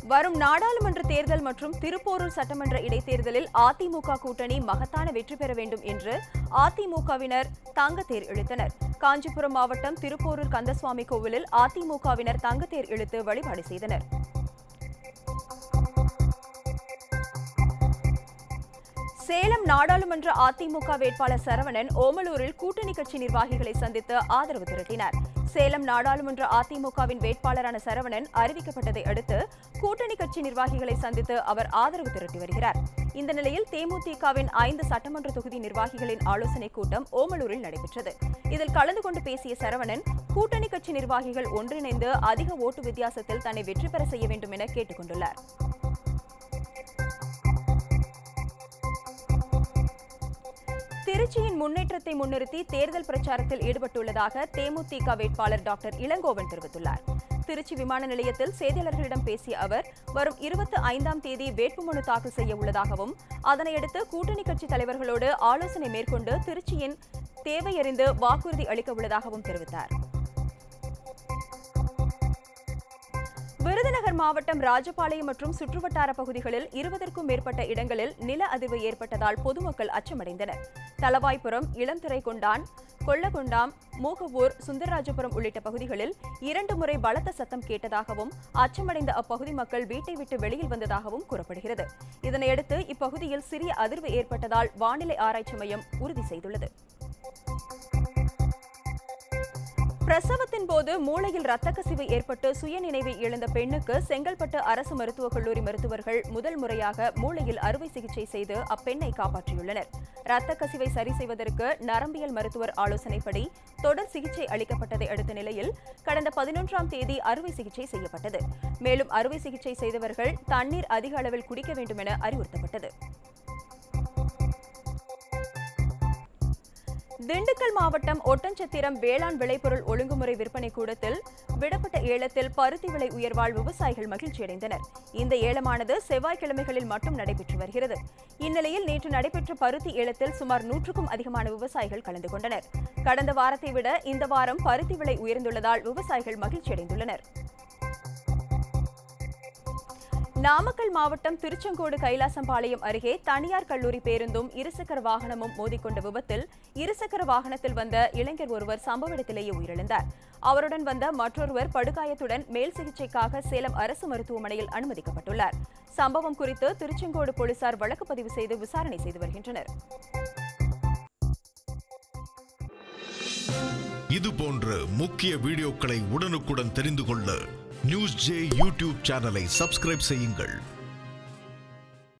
வரும் நாடாளுமன்ற தேர்தல் மற்றும் திருப்போரூர் சட்டமன்ற இடைத்தேர்தலில் அதிமுக கூட்டணி மகத்தான வெற்றி பெற வேண்டும் என்று அதிமுகவினர் தங்கத்தேர் இழுத்தனர் காஞ்சிபுரம் மாவட்டம் திருப்போரூர் கந்தசுவாமி கோவிலில் அதிமுகவினர் தங்கத்தேர் இழுத்து வழிபாடு செய்தனர் சேலம் நாடாளுமன்ற அதிமுக வேட்பாளர் சரவணன் ஓமலூரில் கூட்டணி கட்சி நிர்வாகிகளை சந்தித்து ஆதரவு திரட்டினார் சேலம் நாடாளுமன்ற அதிமுகவின் வேட்பாளரான சரவணன் அறிவிக்கப்பட்டதை அடுத்து கூட்டணி கட்சி நிர்வாகிகளை சந்தித்து அவர் ஆதரவு திரட்டி வருகிறார் இந்த நிலையில் தேமுதிகவின் ஐந்து சட்டமன்ற தொகுதி நிர்வாகிகளின் ஆலோசனைக் கூட்டம் ஓமலூரில் நடைபெற்றது இதில் கலந்து கொண்டு பேசிய சரவணன் கூட்டணி கட்சி நிர்வாகிகள் ஒன்றிணைந்து அதிக ஓட்டு வித்தியாசத்தில் தன்னை வெற்றி பெற செய்ய வேண்டும் என கேட்டுக் கொண்டுள்ளார் திருச்சியின் முன்னேற்றத்தை முன்னிறுத்தி தேர்தல் பிரச்சாரத்தில் ஈடுபட்டுள்ளதாக தேமுதிக வேட்பாளர் டாக்டர் இளங்கோவன் தெரிவித்துள்ளார் திருச்சி விமான நிலையத்தில் செய்தியாளர்களிடம் பேசிய அவர் வரும் இருபத்தி ஐந்தாம் தேதி வேட்புமனு தாக்கல் செய்ய உள்ளதாகவும் அதனையடுத்து கூட்டணி கட்சி தலைவர்களோடு ஆலோசனை மேற்கொண்டு திருச்சியின் தேவையறிந்து வாக்குறுதி அளிக்க உள்ளதாகவும் தெரிவித்தார் விருதுநகர் மாவட்டம் ராஜபாளையம் மற்றும் சுற்றுவட்டார பகுதிகளில் இருபதற்கும் மேற்பட்ட இடங்களில் நில அதிர்வு ஏற்பட்டதால் பொதுமக்கள் அச்சமடைந்தனர் தலவாய்புரம் இளந்திரைக்கொண்டான் கொள்ளகொண்டாம் மூகவூர் சுந்தரராஜபுரம் உள்ளிட்ட பகுதிகளில் இரண்டு முறை பலத்த சத்தம் கேட்டதாகவும் அச்சமடைந்த அப்பகுதி மக்கள் வீட்டை விட்டு வெளியில் வந்ததாகவும் கூறப்படுகிறது இதனையடுத்து இப்பகுதியில் சிறிய அதிர்வு ஏற்பட்டதால் வானிலை ஆராய்ச்சி மையம் உறுதி செய்துள்ளது பிரசவத்தின் போது மூளையில் ரத்த கசிவு ஏற்பட்டு சுயநினைவை இழந்த பெண்ணுக்கு செங்கல்பட்டு அரசு மருத்துவக் கல்லூரி மருத்துவர்கள் முதல் முறையாக மூளையில் அறுவை சிகிச்சை செய்து அப்பெண்ணை காப்பாற்றியுள்ளனர் ரத்த கசிவை சரி செய்வதற்கு நரம்பியல் மருத்துவர் ஆலோசனைப்படி தொடர் சிகிச்சை அளிக்கப்பட்டதை அடுத்த நிலையில் கடந்த பதினொன்றாம் தேதி அறுவை சிகிச்சை செய்யப்பட்டது மேலும் அறுவை சிகிச்சை செய்தவர்கள் தண்ணீர் அதிக அளவில் குடிக்க வேண்டும் என அறிவுறுத்தப்பட்டது திண்டுக்கல் மாவட்டம் ஒட்டஞ்சத்திரம் வேளாண் விளைபொருள் ஒழுங்குமுறை விற்பனை கூடத்தில் விடப்பட்ட ஏலத்தில் பருத்தி விலை உயர்வால் விவசாயிகள் மகிழ்ச்சியடைந்தனர் இந்த ஏலமானது செவ்வாய்க்கிழமைகளில் மட்டும் நடைபெற்று வருகிறது இந்நிலையில் நேற்று நடைபெற்ற பருத்தி ஏலத்தில் சுமார் நூற்றுக்கும் அதிகமான விவசாயிகள் கலந்து கொண்டனர் கடந்த வாரத்தை விட இந்த வாரம் பருத்தி விலை உயர்ந்துள்ளதால் விவசாயிகள் மகிழ்ச்சியடைந்துள்ளனர் நாமக்கல் மாவட்டம் திருச்செங்கோடு கைலாசம்பாளையம் அருகே தனியார் கல்லூரி பேருந்தும் இருசக்கர வாகனமும் மோதிக்கொண்ட விபத்தில் இருசக்கர வாகனத்தில் வந்த இளைஞர் ஒருவர் சம்பவ இடத்திலேயே உயிரிழந்தார் அவருடன் வந்த மற்றொருவர் படுகாயத்துடன் மேல் சிகிச்சைக்காக சேலம் அரசு மருத்துவமனையில் அனுமதிக்கப்பட்டுள்ளார் சம்பவம் குறித்து திருச்செங்கோடு போலீசார் வழக்கு பதிவு செய்து விசாரணை செய்து வருகின்றனர் இது போன்ற முக்கிய வீடியோக்களை உடனுக்குடன் தெரிந்து கொள்ள நியூஸ் ஜே யூடியூப் சேனலை சப்ஸ்கிரைப் செய்யுங்கள்